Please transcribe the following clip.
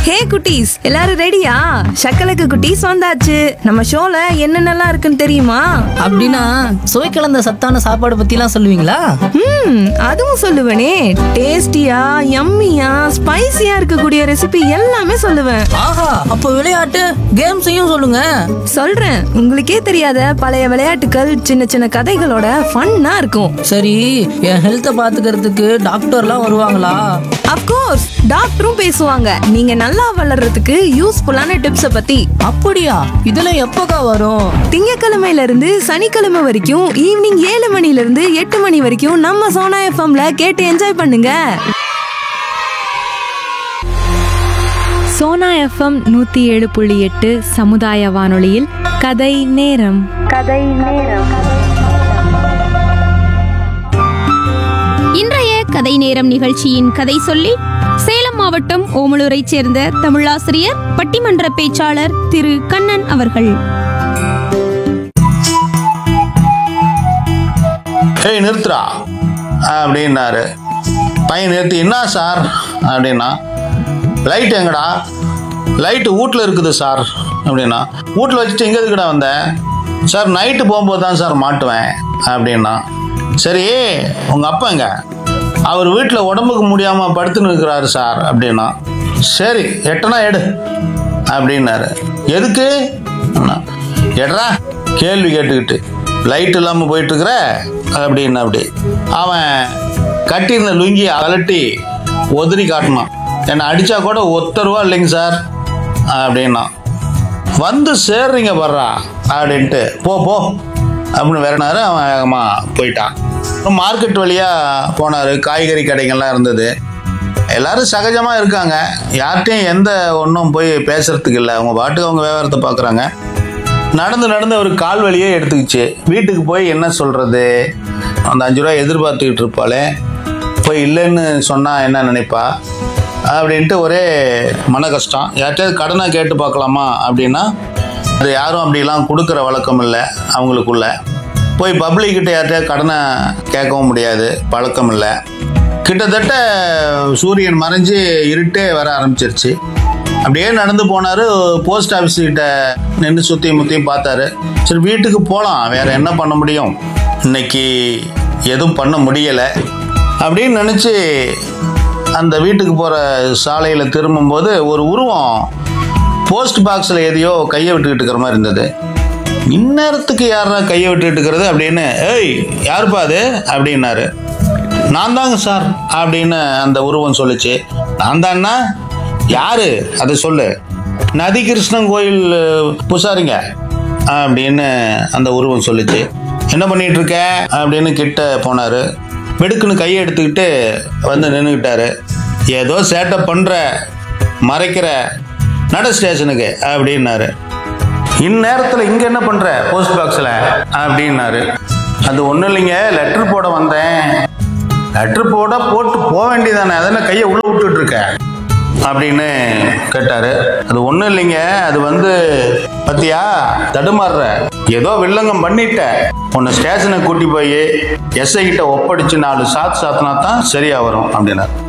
ஹே குட்டீஸ் எல்லாரும் ரெடியா சக்கலக்கு குட்டீஸ் வந்தாச்சு நம்ம ஷோல என்னென்னலாம் இருக்குன்னு தெரியுமா அப்படின்னா சுவை கலந்த சத்தான சாப்பாடு பத்திலாம் சொல்லுவீங்களா ம் அதுவும் சொல்லுவேனே டேஸ்டியா யம்மியா ஸ்பைசியா இருக்கக்கூடிய ரெசிபி எல்லாமே சொல்லுவேன் ஆஹா அப்போ விளையாட்டு கேம்ஸையும் சொல்லுங்க சொல்றேன் உங்களுக்கே தெரியாத பழைய விளையாட்டுகள் சின்ன சின்ன கதைகளோட ஃபன்னா இருக்கும் சரி என் ஹெல்த்தை பாத்துக்கிறதுக்கு டாக்டர்லாம் வருவாங்களா அப்கோர்ஸ் டாக்டரும் பேசுவாங்க நீங்க நல்லா வளர்றதுக்கு யூஸ்ஃபுல்லான டிப்ஸை பத்தி அப்படியா இதெல்லாம் எப்போக்கா வரும் திங்கக்கிழமையில இருந்து சனிக்கிழமை வரைக்கும் ஈவினிங் ஏழு மணில இருந்து எட்டு மணி வரைக்கும் நம்ம சோனா எஃப்எம்ல கேட்டு என்ஜாய் பண்ணுங்க சோனா எஃப்எம் நூத்தி ஏழு புள்ளி எட்டு சமுதாய வானொலியில் கதை நேரம் இன்றைய கதை நேரம் நிகழ்ச்சியின் கதை சொல்லி சேலம் மாவட்டம் ஓமலூரைச் சேர்ந்த தமிழாசிரியர் பட்டிமன்ற பேச்சாளர் திரு கண்ணன் அவர்கள் ஏய் நிறுத்துறா அப்படின்னாரு பையன் நிறுத்தி என்ன சார் அப்படின்னா லைட் எங்கடா லைட்டு வீட்டில் இருக்குது சார் அப்படின்னா வீட்டில் வச்சுட்டு எங்கே இருக்குடா வந்தேன் சார் நைட்டு போகும்போது தான் சார் மாட்டுவேன் அப்படின்னா சரி உங்கள் அப்பா எங்க அவர் வீட்டில் உடம்புக்கு முடியாமல் படுத்துன்னு இருக்கிறாரு சார் அப்படின்னா சரி எட்டனா எடு அப்படின்னாரு எதுக்கு அப்படின்னா, எட்ரா கேள்வி கேட்டுக்கிட்டு லைட் இல்லாமல் போயிட்டு இருக்கிற அப்படின்னு அப்படி அவன் கட்டியிருந்த லுங்கியை அகலட்டி உதறி காட்டினான் என்னை அடித்தா கூட ஒத்த ரூபா இல்லைங்க சார் அப்படின்னா வந்து சேர்றீங்க வர்றா அப்படின்ட்டு போ போ அப்படின்னு வேறனாரு அவன் வேகமாக போயிட்டான் அப்புறம் மார்க்கெட் வழியாக போனார் காய்கறி கடைகள்லாம் இருந்தது எல்லாரும் சகஜமாக இருக்காங்க யார்கிட்டையும் எந்த ஒன்றும் போய் பேசுறதுக்கு இல்லை அவங்க பாட்டுக்கு அவங்க வியாபாரத்தை பார்க்குறாங்க நடந்து நடந்து ஒரு கால் வழியே எடுத்துக்கிச்சு வீட்டுக்கு போய் என்ன சொல்கிறது அந்த அஞ்சு ரூபா எதிர்பார்த்துக்கிட்டு இருப்பாளே போய் இல்லைன்னு சொன்னால் என்ன நினைப்பா அப்படின்ட்டு ஒரே மன கஷ்டம் யார்கிட்டயாவது கடனாக கேட்டு பார்க்கலாமா அப்படின்னா அது யாரும் அப்படிலாம் கொடுக்குற வழக்கம் இல்லை அவங்களுக்குள்ள போய் பப்ளிக்கிட்ட யார்கிட்டயாவது கடனை கேட்கவும் முடியாது பழக்கம் இல்லை கிட்டத்தட்ட சூரியன் மறைஞ்சு இருட்டே வர ஆரம்பிச்சிருச்சு அப்படியே நடந்து போனாரு போஸ்ட் ஆஃபீஸ் கிட்ட நின்று சுற்றியும் முத்தியும் பார்த்தாரு சரி வீட்டுக்கு போகலாம் வேற என்ன பண்ண முடியும் இன்னைக்கு எதுவும் பண்ண முடியலை அப்படின்னு நினச்சி அந்த வீட்டுக்கு போகிற சாலையில் திரும்பும்போது ஒரு உருவம் போஸ்ட் பாக்ஸில் எதையோ கையை விட்டுக்கிட்டு இருக்கிற மாதிரி இருந்தது இந்நேரத்துக்கு யாரா கையை விட்டுக்கிட்டு இருக்கிறது அப்படின்னு ஏய் யாருப்பா அது அப்படின்னாரு நான் தாங்க சார் அப்படின்னு அந்த உருவம் சொல்லுச்சு நான் தான்னா யாரு அதை சொல்லு நதி கிருஷ்ணன் கோயில் அஹ், பூசாரிங்க அப்படின்னு அந்த உருவம் சொல்லுச்சு என்ன பண்ணிட்டு இருக்க அப்படின்னு கிட்ட போனாரு வெடுக்குன்னு கையை எடுத்துக்கிட்டு வந்து நின்றுக்கிட்டாரு ஏதோ சேட்டை பண்ற மறைக்கிற நட ஸ்டேஷனுக்கு அப்படின்னாரு இந்நேரத்தில் இங்கே என்ன பண்ணுற போஸ்ட் பாக்ஸில் அப்படின்னாரு அது ஒன்றும் இல்லைங்க லெட்டர் போட வந்தேன் லெட்டர் போட போட்டு போக வேண்டியதானே அதெல்லாம் கையை உள்ள விட்டுட்டு இருக்க அப்படின்னு கேட்டாரு அது ஒன்றும் இல்லைங்க அது வந்து பத்தியா தடுமாறுற ஏதோ வில்லங்கம் பண்ணிட்ட உன்னை ஸ்டேஷனை கூட்டி போய் எஸ்ஐ கிட்ட ஒப்படைச்சு நாலு சாத்து சாத்தினா தான் சரியா வரும் அப்படின்னாரு